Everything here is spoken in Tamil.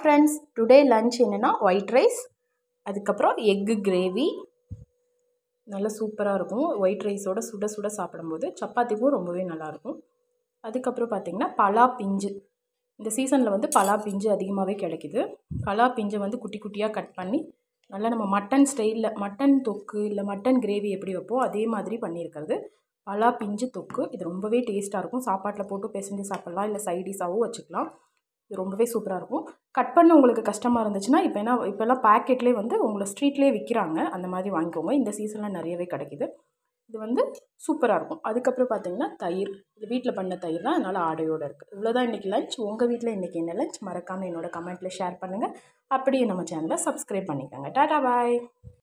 ஃப்ரெண்ட்ஸ் டுடே லன்ச் என்னென்னா ஒயிட் ரைஸ் அதுக்கப்புறம் எக்கு கிரேவி நல்லா சூப்பராக இருக்கும் ஒயிட் ரைஸோட சுட சுட சாப்பிடும்போது சப்பாத்திக்கும் ரொம்பவே நல்லாயிருக்கும் அதுக்கப்புறம் பார்த்திங்கன்னா பலா பிஞ்சு இந்த சீசனில் வந்து பலா பிஞ்சு அதிகமாகவே கிடைக்குது பலா பிஞ்சை வந்து குட்டி குட்டியாக கட் பண்ணி நல்லா நம்ம மட்டன் ஸ்டைலில் மட்டன் தொக்கு இல்லை மட்டன் கிரேவி எப்படி வைப்போம் அதே மாதிரி பண்ணியிருக்கிறது பலா பிஞ்சு தொக்கு இது ரொம்பவே டேஸ்ட்டாக இருக்கும் சாப்பாட்டில் போட்டு பிசைஞ்சு சாப்பிட்லாம் இல்லை சைடிஷாகவும் வச்சுக்கலாம் இது ரொம்பவே சூப்பராக இருக்கும் கட் பண்ண உங்களுக்கு கஷ்டமாக இருந்துச்சுன்னா இப்போ என்ன இப்போல்லாம் பேக்கெட்லேயே வந்து உங்களை ஸ்ட்ரீட்லேயே விற்கிறாங்க அந்த மாதிரி வாங்கிக்கோங்க இந்த சீசனில் நிறையவே கிடைக்கிது இது வந்து சூப்பராக இருக்கும் அதுக்கப்புறம் பார்த்தீங்கன்னா தயிர் இது வீட்டில் பண்ண தயிர் தான் அதனால் ஆடையோடு இருக்குது இவ்வளோ தான் இன்றைக்கி லஞ்ச் உங்கள் வீட்டில் இன்றைக்கி என்ன லஞ்ச் மறக்காமல் என்னோட கமெண்ட்டில் ஷேர் பண்ணுங்கள் அப்படியே நம்ம சேனலை சப்ஸ்கிரைப் பண்ணிக்கோங்க டாடா பாய்